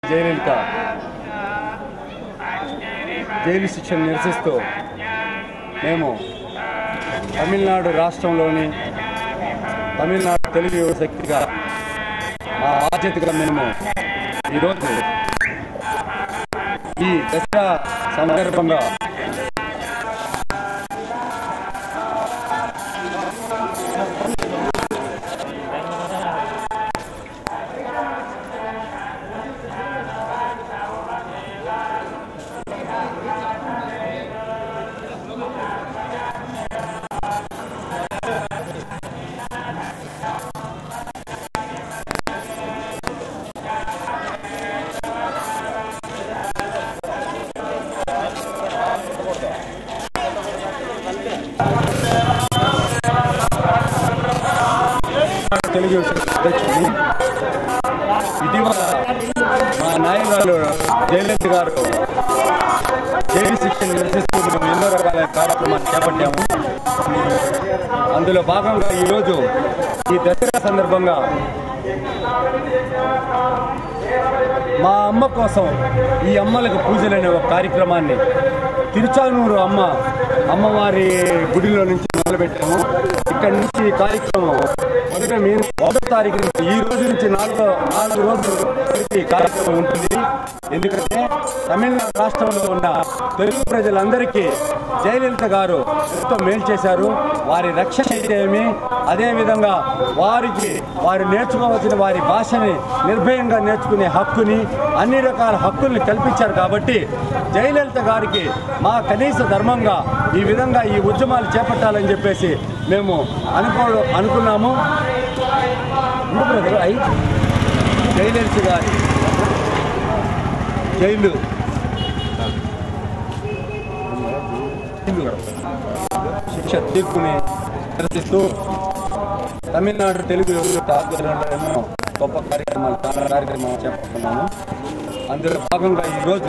Jayalalithaa jail శిక్షను నిరసిస్తూ మేము తమిళనాడు రాష్ట్రంలోని తమిళనాడు తెలుగు యువ శక్తిగా మా బాధ్యతగా మేము ఈరోజు ఈ దసరా సందర్భంగా తెలుగు యువ శక్తి అధ్యక్షుడిని ఇటీవల మా నాయకురాలు జయలలిత గారు జైలు శిక్షను నిరసిస్తూ మేము ఎన్నో రకాల కార్యక్రమాలు చేపట్టాము అందులో భాగంగా ఈరోజు ఈ దసరా సందర్భంగా మా అమ్మ కోసం ఈ అమ్మలకు పూజలు అనే ఒక కార్యక్రమాన్ని తిరుచానూరు అమ్మ అమ్మవారి గుడిలో నుంచి మొదలుపెట్టాము ఇక్కడి నుంచి ఈ కార్యక్రమం మొదట మేము ఒకటో తారీఖు నుంచి ఈ రోజు నుంచి నాలుగో నాలుగు రోజులు వరకు ఈ కార్యక్రమం ఉంటుంది ఎందుకంటే తమిళనాడు రాష్ట్రంలో ఉన్న తెలుగు ప్రజలందరికీ జయలలిత గారు ఎంతో మేలు చేశారు వారి రక్షణ అయితే ఏమి అదేవిధంగా వారికి వారు నేర్చుకోవాల్సిన వారి భాషని నిర్భయంగా నేర్చుకునే హక్కుని అన్ని రకాల హక్కుల్ని కల్పించారు కాబట్టి జయలలిత గారికి మా కనీస ధర్మంగా ఈ విధంగా ఈ ఉద్యమాలు చేపట్టాలని చెప్పేసి మేము అనుకో అనుకున్నాము ఉండు బ్రదర్, అయి జయలలిత గారి జైలు శిక్ష తీర్పుని నిరసిస్తూ తమిళనాడు తెలుగు యువత ఆధ్వర్యంలో ఎన్నో గొప్ప కార్యక్రమాలు చాలా కార్యక్రమాలు చేపడుతున్నాము అందులో భాగంగా ఈరోజు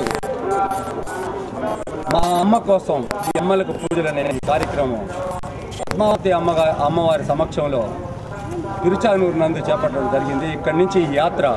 మా అమ్మ కోసం ఈ అమ్మలకు పూజలు అనే ఈ కార్యక్రమం పద్మావతి అమ్మగా అమ్మవారి సమక్షంలో తిరుచానూరు నందు చేపట్టడం జరిగింది ఇక్కడి నుంచి ఈ యాత్ర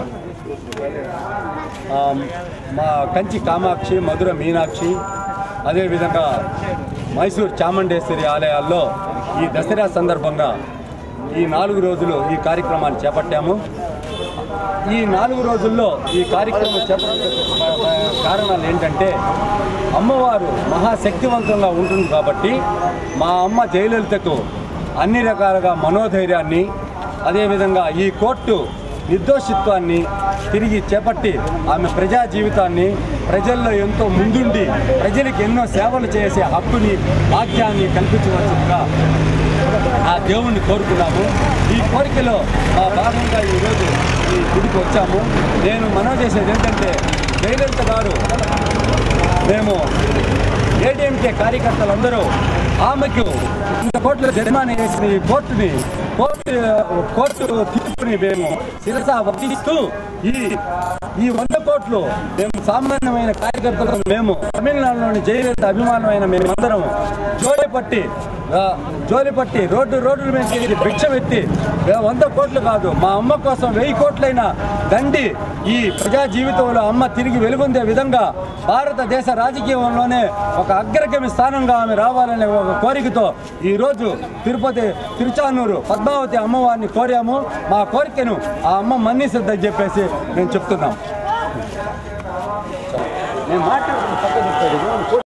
ఆ, మా కంచి కామాక్షి మధుర మీనాక్షి అదేవిధంగా మైసూర్ చాముండేశ్వరి ఆలయాల్లో ఈ దసరా సందర్భంగా ఈ నాలుగు రోజులు ఈ కార్యక్రమాన్ని చేపట్టాము ఈ నాలుగు రోజుల్లో ఈ కార్యక్రమం చేపట్టే కారణాలు ఏంటంటే అమ్మవారు మహాశక్తివంతంగా ఉంటుంది కాబట్టి మా అమ్మ జయలలితకు అన్ని రకాలుగా మనోధైర్యాన్ని అదేవిధంగా ఈ కోర్టు నిర్దోషిత్వాన్ని తిరిగి చేపట్టి ఆమె ప్రజా జీవితాన్ని ప్రజల్లో ఎంతో ముందుండి ప్రజలకు ఎన్నో సేవలు చేసే హక్కుని భాగ్యాన్ని కల్పించవలసిందిగా ఆ దేవుణ్ణి కోరుకున్నాము ఈ కోరికలో మా భాగంగా ఈరోజు ఈ గుడికి వచ్చాము నేను మనవి చేసేది ఏంటంటే జయలలిత గారు మేము ఏడీఎంకే కార్యకర్తలందరూ ఆమెకు ఇంత కోట్ల జరిమానా వేసిన ఈ కోర్టుని కోర్టు కోర్టు తీర్పుని మేము శిరస వహిస్తూ ఈ ఈ వంద కోట్లు మేము సామాన్యమైన కార్యకర్తలు మేము తమిళనాడులోని జయలలిత అభిమానమైన మేమందరం జోలి పట్టి ఆ, జోలి పట్టి రోడ్డు రోడ్ల మీద తిరిగి భిక్షం ఎత్తి వే- వంద కోట్లు కాదు మా అమ్మ కోసం వెయ్యి కోట్లైన దండి ఈ ప్రజా జీవితంలో అమ్మ తిరిగి వెలుగొందే విధంగా భారతదేశ రాజకీయంలోనే ఒక అగ్రగమి స్థానంగా ఆమె రావాలనే ఒక కోరికతో ఈరోజు తిరుపతి తిరుచానూరు పద్మావతి అమ్మవారిని కోరాము మా కోరికను ఆ అమ్మ మన్నిసిద్దని చెప్పేసి మేము చెప్తున్నాం నేను మాట్లాడు